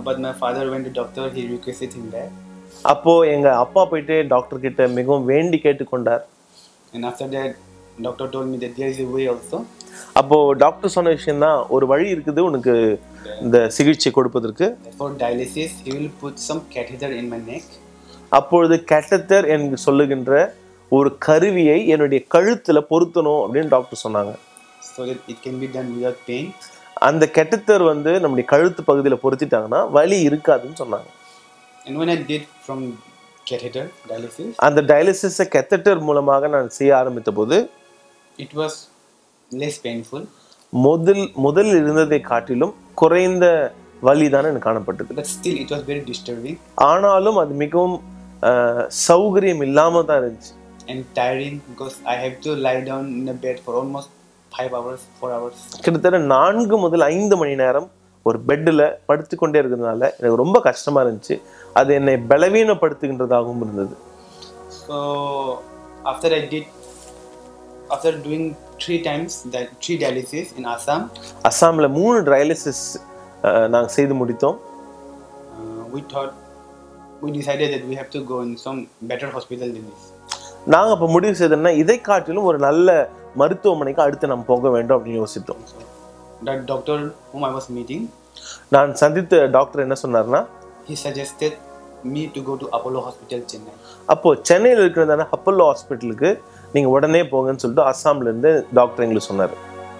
but my father went to doctor. He requested him back, அப்போ எங்க அப்பா போயிட்டு டாக்டர் கிட்ட மிகவும் வேண்டி கேட்டுக்கொண்டார் and after that, doctor told me that there is a way also. அப்போ டாக்டர் சொன்ன விஷயம் தான் ஒரு வழி இருக்குது உனக்கு இந்த சிகிச்சை கொடுப்பதற்கு That for dialysis, he will put some catheter in my neck, அப்பொழுது கேட்டத்தர் என்று சொல்லுகின்ற ஒரு கருவியை என்னுடைய கழுத்துல பொருத்தணும் அப்படின்னு டாக்டர் சொன்னாங்க so that it can be done without pain. அந்த கெட்டத்தர் வந்து நம்முடைய கழுத்து பகுதியில பொருத்திட்டாங்கன்னா வலி இருக்காதுன்னு சொன்னாங்க And when I did from catheter dialysis, அந்த டயாலிசிஸை கெத்தட்டர் மூலமாக நான் செய்ய ஆரம்பித்த போது it was less painful, முதல் முதலில் இருந்ததை காட்டிலும் குறைந்த வலி தானே எனக்கு காணப்பட்டது but still it was very disturbing ஆனாலும் அது மிகவும் அஹ், சௌகரியம் இல்லாம தான் இருந்துச்சு and tiring because I have to lie down in a bed for almost five hours, four hours. கிட்டத்தட்ட நான்கு முதல் ஐந்து மணி நேரம் ஒரு பெட்டில் படுத்துக்கொண்டே இருக்கிறதுனால எனக்கு ரொம்ப கஷ்டமா இருந்துச்சு அது என்னை பலவீனப்படுத்துகின்றதாகவும் இருந்தது So after I did, after doing three times that three dialysis in Assam, அஸ்ஸாமில் மூணு டயாலிசிஸ் நாங்கள் செய்து முடித்தோம் uh, we thought we decided that we have to go in some better hospital than this. நாங்கள் அப்போ முடிவு செய்தோம்னா இதை காட்டிலும் ஒரு நல்ல மருத்துவமனைக்கு அடுத்து நம்ம போக வேண்டும் அப்படின்னு யோசித்தோம் So that doctor whom I was meeting, நான் சந்தித்த டாக்டர் என்ன சொன்னார்னா he suggested me to go to Apollo Hospital, Chennai. அப்போ சென்னையில் இருக்கிறதான அப்பல்லோ ஹாஸ்பிட்டலுக்கு நீங்கள் உடனே போங்கன்னு சொல்லிட்டு அஸ்ஸாம்ல இருந்து டாக்டர் எங்களுக்கு சொன்னார்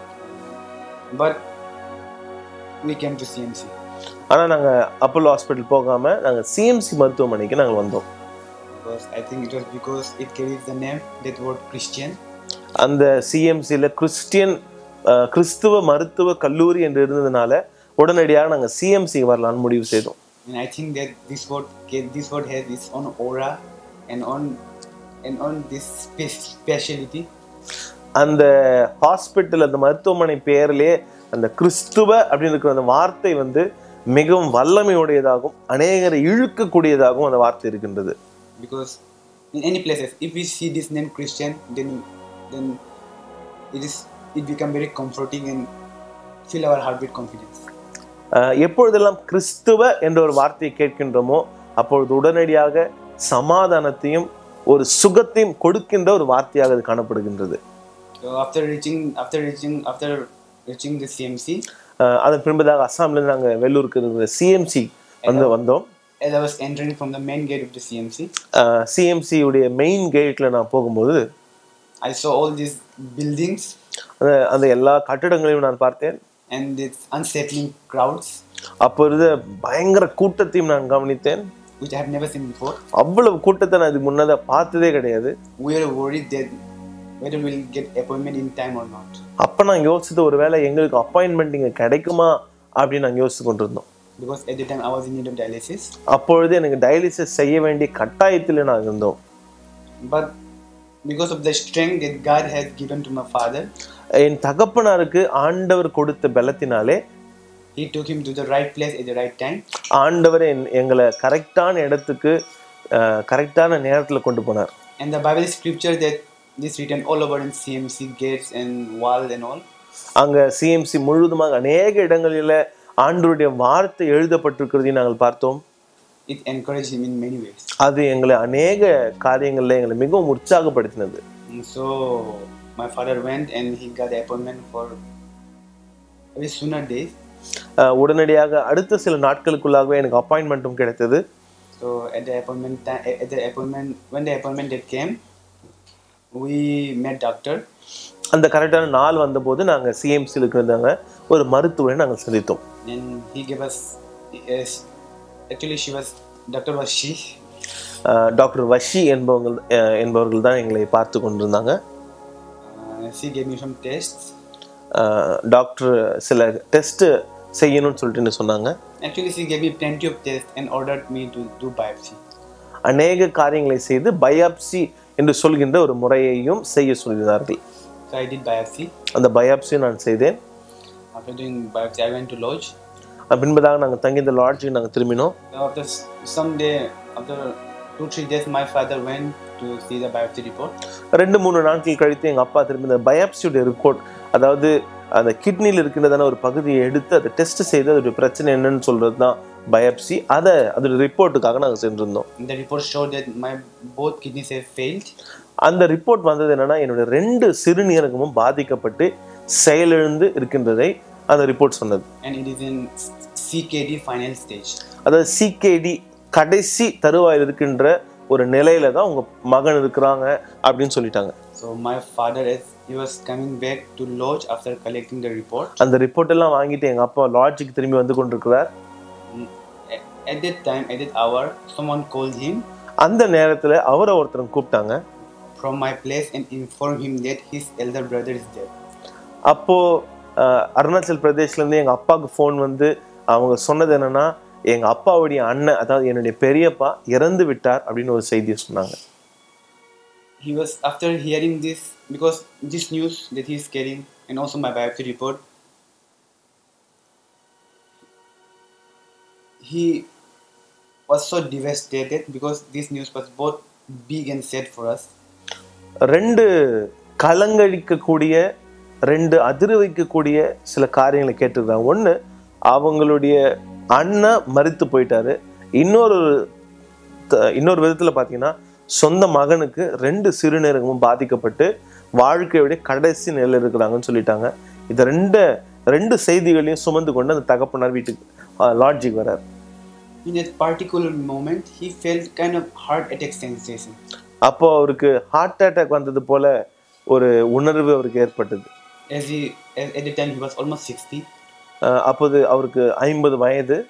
But we came to CMC. ஆனால் நாங்கள் அப்பல்லோ ஹாஸ்பிட்டல் போகாமல் நாங்கள் சிஎம்சி மருத்துவமனைக்கு நாங்கள் வந்தோம் because I think it was because it carries the name that word Christian. அந்த சிஎம்சியில் கிறிஸ்டியன் அஹ், கிறிஸ்துவ மருத்துவ கல்லூரி என்று இருந்ததுனால உடனடியாக நாங்கள் சிஎம்சி வரலான்னு முடிவு செய்தோம் And I think that this word ca- this word has its own aura and on and on this spe- speciality. அந்த ஹாஸ்பிட்டல் அந்த மருத்துவமனை பெயர்லயே அந்த கிறிஸ்துவ அப்படின்னு இருக்கிற அந்த வார்த்தை வந்து மிகவும் வல்லமையுடையதாகவும் அநேகரை இழுக்கக்கூடியதாகவும் அந்த வார்த்தை இருக்கின்றது Because in any places, if we see this name Christian, then then it is it become very comforting and fill our heart with confidence. அஹ், எப்பொழுதெல்லாம் கிறிஸ்துவ என்ற ஒரு வார்த்தையை கேட்கின்றோமோ அப்பொழுது உடனடியாக சமாதானத்தையும் ஒரு சுகத்தையும் கொடுக்கின்ற ஒரு வார்த்தையாக அது காணப்படுகின்றது So after reaching after reaching after reaching the CMC, அஹ், அதன் பின்பதாக அஸ்ஸாம்லேருந்து நாங்கள் வெள்ளூருக்கு இருக்கிற சிஎம்சி வந்து வந்தோம் as I was entering from the main gate of the CMC, CMC உடைய மெயின் கேட்டில் நான் போகும்போது I saw all these buildings அந்த அந்த எல்லா கட்டிடங்களையும் நான் பார்த்தேன் and these unsettling crowds, அப்போ இருந்த பயங்கர கூட்டத்தையும் நான் கவனித்தேன் which I have never seen before. அவ்வளவு கூட்டத்தை நான் இதுக்கு முன்னதாக பார்த்ததே கிடையாது We were worried that whether we'll get appointment in time or not. அப்போ நான் யோசித்த ஒரு வேளை எங்களுக்கு அப்பாயின்மெண்ட் இங்கே கிடைக்குமா அப்படின்னு நாங்கள் யோசித்து கொண்டிருந்தோம் Because at the time I was in need of dialysis. அப்பொழுது எனக்கு டயாலிசிஸ் செய்ய வேண்டிய கட்டாயத்தில் நான் இருந்தோம் But because of the strength that God has given to my father, என் தகப்பனாருக்கு ஆண்டவர் கொடுத்த பலத்தினாலே He took him to the right place at the right time. ஆண்டவர் என்- எங்களை கரெக்டான இடத்துக்கு கரெக்டான நேரத்தில் கொண்டு போனார் And the Bible scripture that this written all over in CMC gates and wall and all. அங்கே சிஎம்சி முழுவதுமாக அநேக இடங்களில் ஆண்டவருடைய வார்த்தை எழுதப்பட்டிருக்கிறதையும் நாங்கள் பார்த்தோம் It encouraged him in many ways. அது எங்களை அநேக காரியங்களில் எங்களை மிகவும் உற்சாகப்படுத்தினது And so my father went and he got the appointment for very sooner days. அஹ் உடனடியாக அடுத்த சில நாட்களுக்குள்ளாகவே எனக்கு அப்பாயின்மெண்ட்டும் கிடைத்தது So at the appointment time, at the appointment when the appointment date came, we met doctor அந்த கரெக்டான நாள் வந்தபோது நாங்கள் சிஎம்சியில் இருக்கிறதாங்க ஒரு மருத்துவரை நாங்கள் சந்தித்தோம் and he gave us. Yes, actually, she was doctor was she. அஹ் டாக்டர் வஷி என்பவங்க அஹ் என்பவர்கள் தான் எங்களை பார்த்து கொண்டிருந்தாங்க Uh, she gave me some tests. அஹ் டாக்டர் சில டெஸ்ட் செய்யணும்னு சொல்லிட்டு என்ன சொன்னாங்க Actually, she gave me plenty of tests and ordered me to do biopsy. அநேக காரியங்களை செய்து பயாப்சி என்று சொல்கின்ற ஒரு முறையையும் செய்ய சொல்கிறார்கள் So I did biopsy. அந்த பயாப்சியை நான் செய்தேன் After doing biopsy, I went to lodge. அது பின்பதாக நாங்கள் தங்கி இந்த லாட்ஜுக்கு நாங்கள் திரும்பினோம் So after s- some day, after two three days, my father went to see the biopsy report. ரெண்டு மூணு நாட்கள் கழித்து எங்கள் அப்பா திரும்பி இந்த பயாப்சியோட ரிப்போர்ட் அதாவது அந்த கிட்னியில் இருக்கின்றதான ஒரு பகுதியை எடுத்து அதை டெஸ்ட் செய்து அதோடைய பிரச்சனை என்னன்னு சொல்றது தான் பயாப்சி அதை அதோட ரிப்போர்ட்டுக்காக நாங்கள் சென்றிருந்தோம் The report showed that my both kidneys have failed அந்த ரிப்போர்ட் வந்தது என்னன்னா என்னுடைய ரெண்டு சிறுநீரகமும் பாதிக்கப்பட்டு செயலிழந்து இருக்கின்றதை அந்த ரிப்போர்ட் சொன்னது and it is in CKD final stage. அதாவது சிகேடி கடைசி தருவாயில் இருக்கின்ற ஒரு நிலையில தான் உங்க மகன் இருக்கிறாங்க அப்படின்னு சொல்லிட்டாங்க So my father, as he was coming back to lodge after collecting the report, அந்த ரிப்போர்ட் எல்லாம் வாங்கிட்டு எங்க அப்பா லாட்ஜுக்கு திரும்பி வந்து கொண்டிருக்கிறார் mm, a- at that time, at that hour, someone called him அந்த நேரத்துல அவரை ஒருத்தர் கூப்பிட்டாங்க from my place and informed him that his elder brother is dead. அப்போ அஹ், அருணாச்சல் பிரதேஷ்ல இருந்து எங்க அப்பாவுக்கு ஃபோன் வந்து அவங்க சொன்னது என்னன்னா எங்க அப்பாவுடைய அண்ணன் அதாவது என்னுடைய பெரியப்பா இறந்து விட்டார் அப்படின்னு ஒரு செய்தியை சொன்னாங்க He was after hearing this because this news that he is carrying and also my biopsy report. He was so devastated because this news was both big and sad for us. ரெண்டு கலங்கடிக்கக்கூடிய ரெண்டு அதிர வைக்கக்கூடிய சில காரியங்களை கேட்டிருக்காங்க ஒன்று அவங்களுடைய அண்ணன் மறித்து போயிட்டாரு இன்னொரு த- இன்னொரு விதத்தில் பார்த்தீங்கன்னா சொந்த மகனுக்கு ரெண்டு சிறுநீரகமும் பாதிக்கப்பட்டு வாழ்க்கையுடைய கடைசி நிலையில் இருக்கிறாங்கன்னு சொல்லிட்டாங்க இது ரெண்டு ரெண்டு செய்திகளையும் சுமந்து கொண்டு அந்த தகப்பனார் வீட்டுக்கு லாட்ஜுக்கு வரார் In that particular moment, he felt kind of heart attack sensation. அப்போ அவருக்கு ஹார்ட் அட்டாக் வந்தது போல ஒரு உணர்வு அவருக்கு ஏற்பட்டது As he, as, at the time, he was almost 60, அஹ் அப்போது அவருக்கு ஐம்பது வயது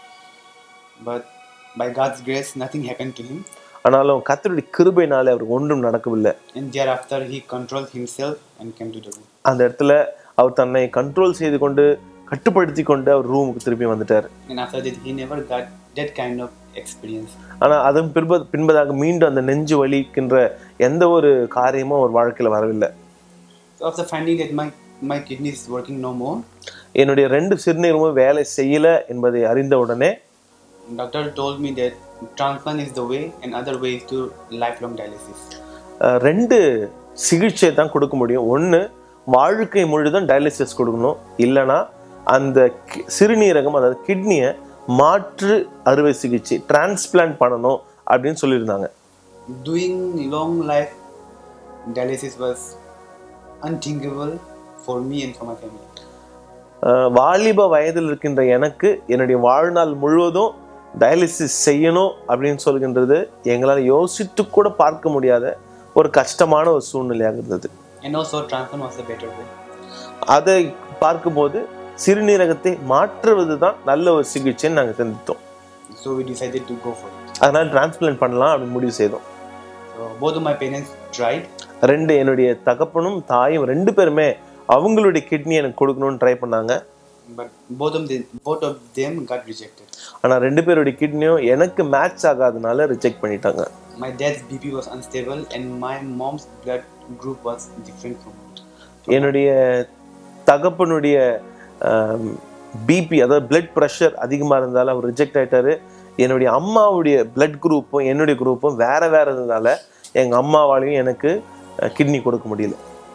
but by God's grace, nothing happened to him. ஆனாலும் கத்தருடைய கிருபைனாலே அவருக்கு ஒன்றும் நடக்கவில்லை And thereafter, he controlled himself and came to the room. அந்த இடத்துல அவர் தன்னை கண்ட்ரோல் செய்து கொண்டு கட்டுப்படுத்தி கொண்டு அவர் ரூமுக்கு திருப்பி வந்துட்டார் And after that, he never got that kind of experience. ஆனா அதன் பின்ப பின்பதாக மீண்டும் அந்த நெஞ்சு வலிக்கின்ற எந்த ஒரு காரியமும் அவர் வாழ்க்கையில வரவில்லை So after finding that my, my kidney is working no more, என்னுடைய ரெண்டு சிறுநீரகமும் வேலை செய்யல என்பதை அறிந்த உடனே doctor told me that transplant is the way and other way is to lifelong dialysis. அஹ், ரெண்டு சிகிச்சை தான் கொடுக்க முடியும் ஒன்று வாழ்க்கை முழுதும் டயாலிசிஸ் கொடுக்கணும் இல்லைன்னா அந்த கி- சிறுநீரகம் அதாவது கிட்னியை மாற்று அறுவை சிகிச்சை டிரான்ஸ்பிளான்ட் பண்ணணும் அப்படின்னு சொல்லியிருந்தாங்க Doing long life dialysis was unthinkable for me and for my family. அஹ், வாலிப வயதில் இருக்கின்ற எனக்கு என்னுடைய வாழ்நாள் முழுவதும் டயாலிசிஸ் செய்யணும் அப்படின்னு சொல்கின்றது எங்களால் யோசித்து கூட பார்க்க முடியாத ஒரு கஷ்டமான ஒரு சூழ்நிலையாக இருந்தது And also transplant was a better way. அதை பார்க்கும்போது சிறுநீரகத்தை மாற்றுவது தான் நல்ல ஒரு சிகிச்சைன்னு நாங்கள் சிந்தித்தோம் So we decided to go for it. அதனால டிரான்ஸ்பிளான்ட் பண்ணலாம் அப்படின்னு முடிவு செய்தோம் So both of my parents tried, ரெண்டு என்னுடைய தகப்பனும் தாயும் ரெண்டு பேருமே அவங்களுடைய கிட்னி எனக்கு கொடுக்கணும்னு ட்ரை பண்ணாங்க but both of them both of them got rejected. ஆனால் ரெண்டு பேருடைய கிட்னியும் எனக்கு மேட்ச் ஆகாதனால ரிஜெக்ட் பண்ணிட்டாங்க My dad's BP was unstable and my mom's blood group was different from mine. என்னுடைய தகப்பனுடைய பிபி அதாவது பிளட் ப்ரெஷர் அதிகமாக இருந்தாலும் அவர் ரிஜெக்ட் ஆயிட்டாரு என்னுடைய அம்மாவுடைய பிளட் குரூப்பும் என்னுடைய குரூப்பும் வேற வேற இருந்ததால எங்கள் அம்மாவாலையும் எனக்கு கிட்னி கொடுக்க முடியல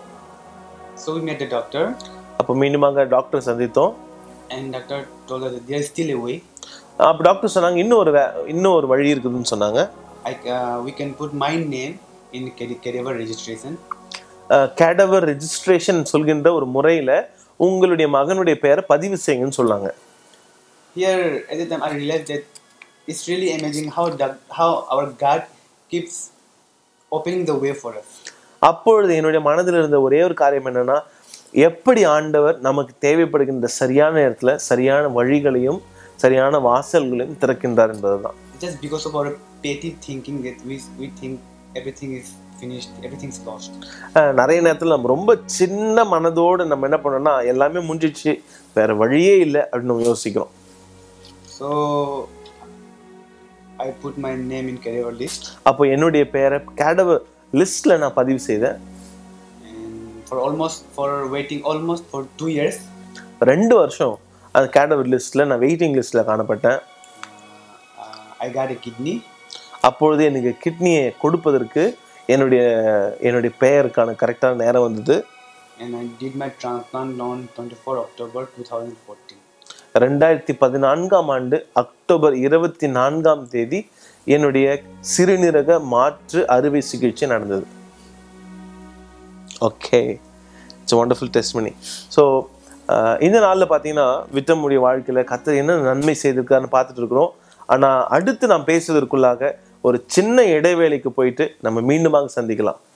So we met the doctor அப்போ மீண்டுமாக டாக்டர் சந்தித்தோம் and doctor told us that there is still a way. அப்போ டாக்டர் சொன்னாங்க இன்னும் ஒரு வே- இன்னும் ஒரு வழி இருக்குதுன்னு சொன்னாங்க I, uh, we can put my name in cade- cadaver registration cadaver registration சொல்கின்ற ஒரு முறையில் உங்களுடைய மகனுடைய பெயரை பதிவு செய்யுங்கன்னு சொன்னாங்க Here, at the time, I realized that it's really amazing how the- how our God keeps opening the way for us. அப்பொழுது என்னுடைய மனதில் இருந்த ஒரே ஒரு காரியம் என்னன்னா எப்படி ஆண்டவர் நமக்கு தேவைப்படுகின்ற சரியான நேரத்துல சரியான வழிகளையும் சரியான வாசல்களையும் திறக்கின்றார் என்பதுதான் Just because of our petty thinking that we we think everything is finished, everything's lost. அஹ் நிறைய நேரத்துல நம்ம ரொம்ப சின்ன மனதோடு நம்ம என்ன பண்ணோம்னா எல்லாமே முடிஞ்சிச்சு வேற வழியே இல்லை அப்படின்னு நம்ம யோசிக்கிறோம் So I put my name in career list, அப்போ என்னுடைய பெயரை கேடவர் லிஸ்ட்ல நான் பதிவு செய்தேன் and for almost for waiting almost for two years, ரெண்டு வருஷம் அந்த கேடவர் லிஸ்ட்ல நான் வெயிட்டிங் லிஸ்ட்ல காணப்பட்டேன் uh, I got a kidney, அப்பொழுது எனக்கு கிட்னியை கொடுப்பதற்கு என்னுடைய என்னுடைய பெயருக்கான கரெக்டான நேரம் வந்தது and I did my transplant on 24 October 2014. ரெண்டாயிரத்தி பதினான்காம் ஆண்டு அக்டோபர் இருபத்தி நான்காம் தேதி என்னுடைய சிறுநீரக மாற்று அறுவை சிகிச்சை நடந்தது ஓகே இட்ஸ் ஒண்டர்ஃபுல் டெஸ்ட் பண்ணி ஸோ இந்த நாளில் பார்த்தீங்கன்னா விட்டமுடைய வாழ்க்கையில் கத்த என்ன நன்மை செய்திருக்காருன்னு பார்த்துட்டு இருக்கிறோம் ஆனால் அடுத்து நாம் பேசுவதற்குள்ளாக ஒரு சின்ன இடைவேளைக்கு போயிட்டு நம்ம மீண்டுமாக சந்திக்கலாம்